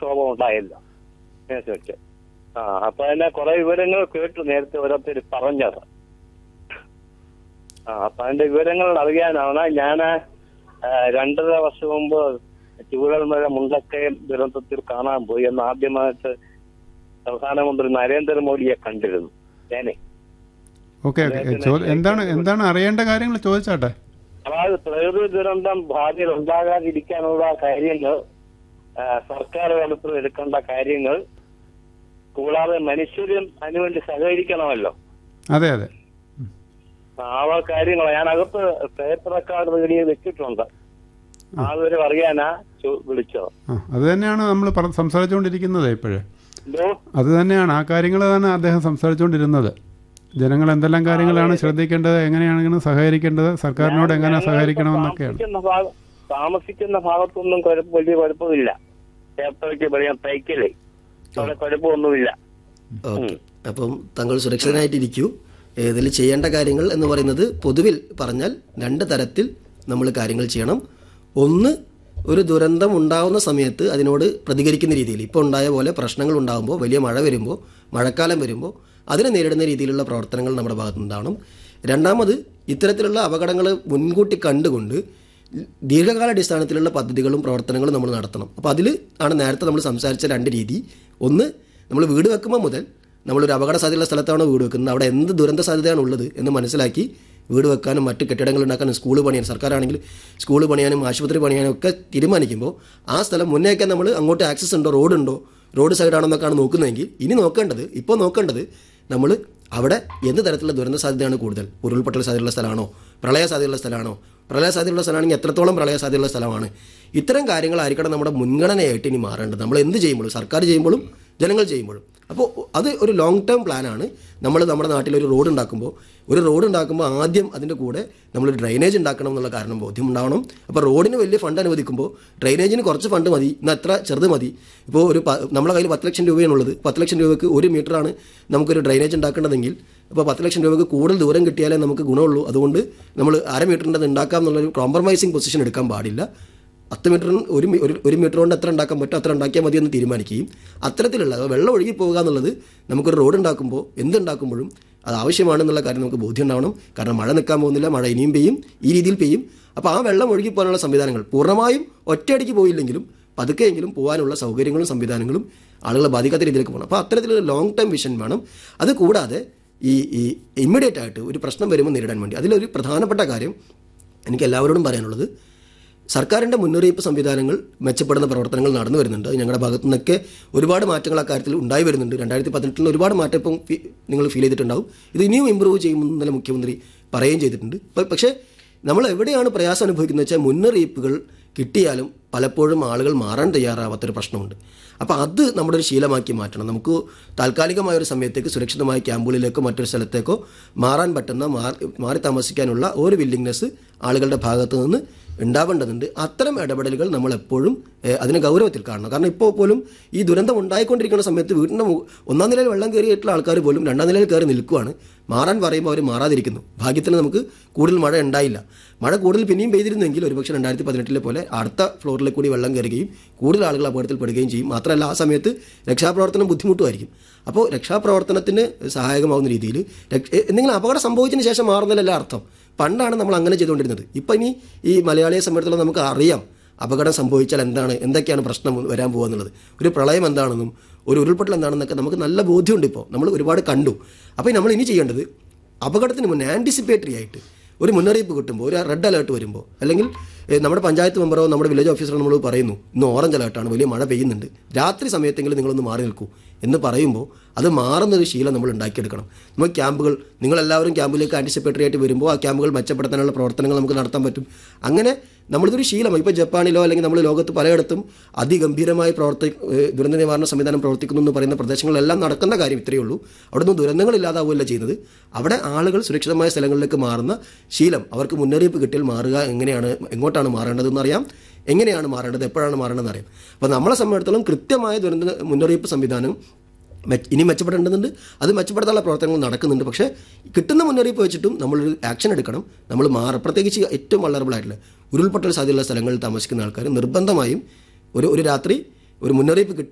കടൽക്ഷോഭം ഉണ്ടായല്ലോ അതിനനുസരിച്ച് ആ അപ്പൊ അതിനെ കുറെ വിവരങ്ങൾ കേട്ടു നേരത്തെ ഓരോരുത്തർ പറഞ്ഞത് ആ അപ്പൊ അതിന്റെ വിവരങ്ങൾ അറിയാനാണ് ഞാൻ രണ്ടര വർഷം മുമ്പ് ചൂഴൽമഴ മുണ്ടക്കയം ദുരന്തത്തിൽ കാണാൻ പോയി എന്ന് ആദ്യമായിട്ട് പ്രധാനമന്ത്രി നരേന്ദ്രമോദിയെ കണ്ടിരുന്നു ഞാനേ ഓക്കെ ഓക്കെ എന്താണ് എന്താണ് അറിയേണ്ട കാര്യങ്ങൾ ചോദിച്ചാട്ടെ അതായത് പ്രകൃതി ദുരന്തം ഭാവിയിൽ ഉണ്ടാകാതിരിക്കാനുള്ള കാര്യങ്ങൾ ആ, സർക്കാർ തലത്തിൽ എടുക്കേണ്ട കാര്യങ്ങൾ കൂടാതെ മനുഷ്യരും അതിനുവേണ്ടി സഹകരിക്കണമല്ലോ അതെ അതെ ആ വക കാര്യങ്ങൾ ഞാൻ അകത്ത് പേപ്പർ റെക്കോർഡ് റേഡിയോ വെച്ചിട്ടുണ്ട് അതൊരു അറിയാനാ ചോ- വിളിച്ചത് ആ അത് തന്നെയാണ് നമ്മൾ പറ- സംസാരിച്ചുകൊണ്ടിരിക്കുന്നത് ഇപ്പോഴേ എന്തോ അത് തന്നെയാണ് ആ കാര്യങ്ങൾ തന്നെ അദ്ദേഹം സംസാരിച്ചുകൊണ്ടിരുന്നത് ജനങ്ങൾ എന്തെല്ലാം കാര്യങ്ങളാണ് ശ്രദ്ധിക്കേണ്ടത് എങ്ങനെയാണ് സഹകരിക്കേണ്ടത് സർക്കാരിനോട് എങ്ങനെ ഞങ്ങൾ സഹകരിക്കണമെന്നൊക്കെയാണ് താമസിക്കുന്ന ഭാഗ- താമസിക്കുന്ന ഭാഗത്തൊന്നും കുഴപ്പം വലിയ കുഴപ്പമില്ല ചേർത്തലയ്ക്ക് പറയാം തൈക്കലേ അവിടെ കുഴപ്പമൊന്നുമില്ല ഓക്കെ അപ്പം താങ്കൾ സുരക്ഷിതനായിട്ടിരിക്കൂ ഇതിൽ ചെയ്യേണ്ട കാര്യങ്ങൾ എന്ന് പറയുന്നത് പൊതുവിൽ പറഞ്ഞാൽ രണ്ട് തരത്തിൽ നമ്മൾ കാര്യങ്ങൾ ചെയ്യണം ഒന്ന് ഒരു ദുരന്തം ഉണ്ടാവുന്ന സമയത്ത് അതിനോട് പ്രതികരിക്കുന്ന രീതിയിൽ ഇപ്പോൾ ഉണ്ടായ പോലെ പ്രശ്നങ്ങൾ ഉണ്ടാകുമ്പോൾ വലിയ മഴ വരുമ്പോൾ മഴക്കാലം വരുമ്പോൾ അതിനെ നേരിടുന്ന രീതിയിലുള്ള പ്രവർത്തനങ്ങൾ നമ്മുടെ ഭാഗത്തുനിന്നുണ്ടാവണം രണ്ടാമത് ഇത്തരത്തിലുള്ള അപകടങ്ങൾ മുൻകൂട്ടി കണ്ടുകൊണ്ട് ദീർഘകാലാടിസ്ഥാനത്തിലുള്ള പദ്ധതികളും പ്രവർത്തനങ്ങളും നമ്മൾ നടത്തണം അപ്പോൾ അതിൽ ആണ് നേരത്തെ നമ്മൾ സംസാരിച്ച രണ്ട് രീതി ഒന്ന് നമ്മൾ വീട് വെക്കുമ്പോൾ മുതൽ നമ്മളൊരു അപകട സാധ്യതയുള്ള സ്ഥലത്താണോ വീട് വെക്കുന്നത് അവിടെ എന്ത് ദുരന്ത സാധ്യതയാണ് ഉള്ളത് എന്ന് മനസ്സിലാക്കി വീട് വെക്കാനും മറ്റ് കെട്ടിടങ്ങൾ ഉണ്ടാക്കാനും സ്കൂൾ പണിയാനും സർക്കാരാണെങ്കിൽ സ്കൂൾ പണിയാനും ആശുപത്രി പണിയാനും ഒക്കെ തീരുമാനിക്കുമ്പോൾ ആ സ്ഥലം മുന്നേക്കാൻ നമ്മൾ അങ്ങോട്ട് ആക്സസ് ഉണ്ടോ റോഡുണ്ടോ റോഡ് സൈഡാണെന്നൊക്കെയാണ് നോക്കുന്നതെങ്കിൽ ഇനി നോക്കേണ്ടത് ഇപ്പോൾ നോക്കേണ്ടത് നമ്മൾ അവിടെ എന്ത് തരത്തിലുള്ള ദുരന്ത സാധ്യതയാണ് കൂടുതൽ ഉരുൾപൊട്ടൽ സാധ്യതയുള്ള സ്ഥലമാണോ പ്രളയ സാധ്യതയുള്ള സ്ഥലമാണോ പ്രളയ സാധ്യതയുള്ള സ്ഥലമാണെങ്കിൽ എത്രത്തോളം പ്രളയ സാധ്യതയുള്ള സ്ഥലമാണ് ഇത്തരം കാര്യങ്ങളായിരിക്കണം നമ്മുടെ മുൻഗണനയായിട്ട് ഇനി മാറേണ്ടത് നമ്മൾ എന്ത് ചെയ്യുമ്പോഴും സർക്കാർ ചെയ്യുമ്പോഴും ജനങ്ങൾ ചെയ്യുമ്പോഴും അപ്പോൾ അത് ഒരു ലോങ് ടേം പ്ലാനാണ് നമ്മൾ നമ്മുടെ നാട്ടിൽ ഒരു റോഡ് ഉണ്ടാക്കുമ്പോൾ ഒരു റോഡ് ഉണ്ടാക്കുമ്പോൾ ആദ്യം അതിൻ്റെ കൂടെ നമ്മളൊരു ഡ്രൈനേജ് ഉണ്ടാക്കണം എന്നുള്ള കാരണം ബോധ്യം ഉണ്ടാവണം അപ്പോൾ റോഡിന് വലിയ ഫണ്ട് അനുവദിക്കുമ്പോൾ ഡ്രൈനേജിന് കുറച്ച് ഫണ്ട് മതി ഇന്ന് അത്ര ചെറുത് മതി ഇപ്പോൾ ഒരു പ- നമ്മുടെ കയ്യിൽ പത്ത് ലക്ഷം രൂപയാണുള്ളത് പത്ത് ലക്ഷം രൂപയ്ക്ക് ഒരു മീറ്ററാണ് നമുക്കൊരു ഡ്രൈനേജ് ഉണ്ടാക്കേണ്ടതെങ്കിൽ അപ്പോൾ പത്ത് ലക്ഷം രൂപയ്ക്ക് കൂടുതൽ ദൂരം കിട്ടിയാലേ നമുക്ക് ഗുണമുള്ളൂ അതുകൊണ്ട് നമ്മൾ അര മീറ്ററിൻ്റെ അത് ഉണ്ടാക്കാം എന്നുള്ളൊരു കോംപ്രമൈസിങ് പൊസിഷൻ എടുക്കാൻ പാടില്ല പത്ത് മീറ്ററിന് ഒരു മീ- ഒരു ഒരു മീറ്റർ കൊണ്ട് എത്ര ഉണ്ടാക്കാൻ പറ്റും അത്ര ഉണ്ടാക്കിയാൽ മതി എന്ന് തീരുമാനിക്കുകയും അത്തരത്തിലുള്ള അതായത് വെള്ളം ഒഴുകി പോകുക എന്നുള്ളത് നമുക്കൊരു റോഡ് ഉണ്ടാക്കുമ്പോൾ എന്തുണ്ടാക്കുമ്പോഴും അത് ആവശ്യമാണെന്നുള്ള കാര്യം നമുക്ക് ബോധ്യം ഉണ്ടാവണം കാരണം മഴ നിൽക്കാൻ പോകുന്നില്ല മഴ ഇനിയും പെയ്യും ഈ രീതിയിൽ പെയ്യും അപ്പോൾ ആ വെള്ളം ഒഴുകി പോകാനുള്ള സംവിധാനങ്ങൾ പൂർണ്ണമായും ഒറ്റയടിക്ക് പോയില്ലെങ്കിലും പതുക്കെയെങ്കിലും പോകാനുള്ള സൗകര്യങ്ങളും സംവിധാനങ്ങളും ആളുകളെ ബാധിക്കാത്ത രീതിയിലേക്ക് പോകണം അപ്പോൾ അത്തരത്തിലൊരു ലോങ് ടൈം വിഷൻ വേണം അത് കൂടാതെ ഈ ഈ ഇമ്മീഡിയറ്റ് ആയിട്ട് ഒരു പ്രശ്നം വരുമ്പോൾ നേരിടാൻ വേണ്ടി അതിലൊരു പ്രധാനപ്പെട്ട കാര്യം എനിക്ക് എല്ലാവരോടും പറയാനുള്ളത് സർക്കാരിൻ്റെ മുന്നറിയിപ്പ് സംവിധാനങ്ങൾ മെച്ചപ്പെടുന്ന പ്രവർത്തനങ്ങൾ നടന്നു വരുന്നുണ്ട് അത് ഞങ്ങളുടെ ഭാഗത്തു നിന്നൊക്കെ ഒരുപാട് മാറ്റങ്ങൾ ആ കാര്യത്തിൽ ഉണ്ടായി വരുന്നുണ്ട് രണ്ടായിരത്തി പതിനെട്ടിൽ ഒരുപാട് മാറ്റം ഇപ്പം ഫീ- നിങ്ങൾ ഫീൽ ചെയ്തിട്ടുണ്ടാവും ഇത് ഇനിയും ഇമ്പ്രൂവ് ചെയ്യുമെന്ന് ഇന്നലെ മുഖ്യമന്ത്രി പറയുകയും ചെയ്തിട്ടുണ്ട് പ- പക്ഷേ നമ്മൾ എവിടെയാണ് പ്രയാസം അനുഭവിക്കുന്നത് വെച്ചാൽ മുന്നറിയിപ്പുകൾ കിട്ടിയാലും പലപ്പോഴും ആളുകൾ മാറാൻ തയ്യാറാവാത്തൊരു പ്രശ്നമുണ്ട് അപ്പോൾ അത് നമ്മുടെ ഒരു ശീലമാക്കി മാറ്റണം നമുക്ക് താൽക്കാലികമായ ഒരു സമയത്തേക്ക് സുരക്ഷിതമായ ക്യാമ്പുകളിലേക്കോ മറ്റൊരു സ്ഥലത്തേക്കോ മാറാൻ പറ്റുന്ന മാറി മാറി താമസിക്കാനുള്ള ഒരു വില്ലിങ്നെസ് ആളുകളുടെ ഭാഗത്തു നിന്ന് ഉണ്ടാവേണ്ടതുണ്ട് അത്തരം ഇടപെടലുകൾ നമ്മൾ എപ്പോഴും ഏഹ്, അതിനെ ഗൗരവത്തിൽ കാണണം കാരണം ഇപ്പോൾ പോലും ഈ ദുരന്തം ഉണ്ടായിക്കൊണ്ടിരിക്കുന്ന സമയത്ത് വീടിൻ്റെ മു- ഒന്നാം നിലയിൽ വെള്ളം കയറിയിട്ടുള്ള ആൾക്കാർ പോലും രണ്ടാം നിലയിൽ കയറി നിൽക്കുവാണ് മാറാൻ പറയുമ്പോൾ അവർ മാറാതിരിക്കുന്നു ഭാഗ്യത്തിന് നമുക്ക് കൂടുതൽ മഴ ഉണ്ടായില്ല മഴ കൂടുതൽ പിന്നെയും പെയ്തിരുന്നെങ്കിൽ ഒരുപക്ഷെ രണ്ടായിരത്തി പതിനെട്ടിലെ പോലെ അടുത്ത ഫ്ലോറിലേക്ക് കൂടി വെള്ളം കയറുകയും കൂടുതൽ ആളുകൾ അപകടത്തിൽപ്പെടുകയും ചെയ്യും മാത്രമല്ല ആ സമയത്ത് രക്ഷാപ്രവർത്തനം ബുദ്ധിമുട്ടുമായിരിക്കും അപ്പോൾ രക്ഷാപ്രവർത്തനത്തിന് സഹായകമാവുന്ന രീതിയിൽ രക്ഷ- എന്തെങ്കിലും അപകടം സംഭവിച്ചതിന് ശേഷം മാറുന്നതിലല്ല അർത്ഥം പണ്ടാണ് നമ്മൾ അങ്ങനെ ചെയ്തുകൊണ്ടിരുന്നത് ഇപ്പം ഇനി ഈ മലയാളിയെ സംബന്ധിച്ചിടത്തോളം നമുക്ക് അറിയാം അപകടം സംഭവിച്ചാൽ എന്താണ് എന്തൊക്കെയാണ് പ്രശ്നം വരാൻ പോകുന്നുള്ളത് ഒരു പ്രളയം എന്താണെന്നും ഒരു ഉരുൾപൊട്ടൽ എന്താണെന്നൊക്കെ നമുക്ക് നല്ല ബോധ്യമുണ്ട് ഇപ്പോൾ നമ്മൾ ഒരുപാട് കണ്ടു അപ്പോൾ നമ്മൾ ഇനി ചെയ്യേണ്ടത് അപകടത്തിന് മുന്നേ ആൻറ്റിസിപ്പേറ്ററി ആയിട്ട് ഒരു മുന്നറിയിപ്പ് കിട്ടുമ്പോൾ ഒരു റെഡ് അലേർട്ട് വരുമ്പോൾ അല്ലെങ്കിൽ ഏഹ്, നമ്മുടെ പഞ്ചായത്ത് മെമ്പറോ നമ്മുടെ വില്ലേജ് ഓഫീസറോ നമ്മൾ പറയുന്നു ഇന്ന് ഓറഞ്ച് അലേർട്ടാണ് വലിയ മഴ പെയ്യുന്നുണ്ട് രാത്രി സമയത്തെങ്കിലും നിങ്ങളൊന്ന് മാറി നിൽക്കൂ എന്ന് പറയുമ്പോൾ അത് മാറുന്നൊരു ശീലം നമ്മൾ ഉണ്ടാക്കിയെടുക്കണം നമ്മൾ ക്യാമ്പുകൾ നിങ്ങളെല്ലാവരും ക്യാമ്പിലേക്ക് ആൻറ്റിസിപ്പേറ്ററി ആയിട്ട് വരുമ്പോൾ ആ ക്യാമ്പുകൾ മെച്ചപ്പെടുത്താനുള്ള പ്രവർത്തനങ്ങൾ നമുക്ക് നടത്താൻ പറ്റും അങ്ങനെ നമ്മളിതൊരു ശീലമായി ഇപ്പോൾ ജപ്പാനിലോ അല്ലെങ്കിൽ നമ്മൾ ലോകത്ത് പലയിടത്തും അതിഗംഭീരമായി പ്രവർത്തി ഏഹ് ദുരന്ത നിവാരണ സംവിധാനം പ്രവർത്തിക്കുന്നു എന്ന് പറയുന്ന പ്രദേശങ്ങളിലെല്ലാം നടക്കുന്ന കാര്യം ഇത്രയേ ഉള്ളൂ അവിടുന്ന് ദുരന്തങ്ങൾ ഇല്ലാതാവുകയല്ല ചെയ്യുന്നത് അവിടെ ആളുകൾ സുരക്ഷിതമായ സ്ഥലങ്ങളിലേക്ക് മാറുന്ന ശീലം അവർക്ക് മുന്നറിയിപ്പ് കിട്ടിയാൽ മാറുക എങ്ങനെയാണ് എങ്ങോട്ടാണ് മാറേണ്ടതെന്ന് അറിയാം എങ്ങനെയാണ് മാറേണ്ടത് എപ്പോഴാണ് മാറേണ്ടതെന്ന് അറിയാം അപ്പോൾ നമ്മളെ സംബന്ധിച്ചിടത്തോളം കൃത്യമായ ദുരന്ത മുന്നറിയിപ്പ് സംവിധാനം മെച്ച- ഇനി മെച്ചപ്പെടേണ്ടതുണ്ട് അത് മെച്ചപ്പെടുത്താനുള്ള പ്രവർത്തനങ്ങൾ നടക്കുന്നുണ്ട് പക്ഷേ കിട്ടുന്ന മുന്നറിയിപ്പ് വെച്ചിട്ടും നമ്മളൊരു ആക്ഷൻ എടുക്കണം നമ്മൾ മാറ പ്രത്യേകിച്ച് ഏറ്റവും വളറബിൾ ആയിട്ടുള്ള ഉരുൾപൊട്ടൽ സാധ്യതയുള്ള സ്ഥലങ്ങളിൽ താമസിക്കുന്ന ആൾക്കാർ നിർബന്ധമായും ഒരു ഒരു രാത്രി ഒരു മുന്നറിയിപ്പ് കിട്ടി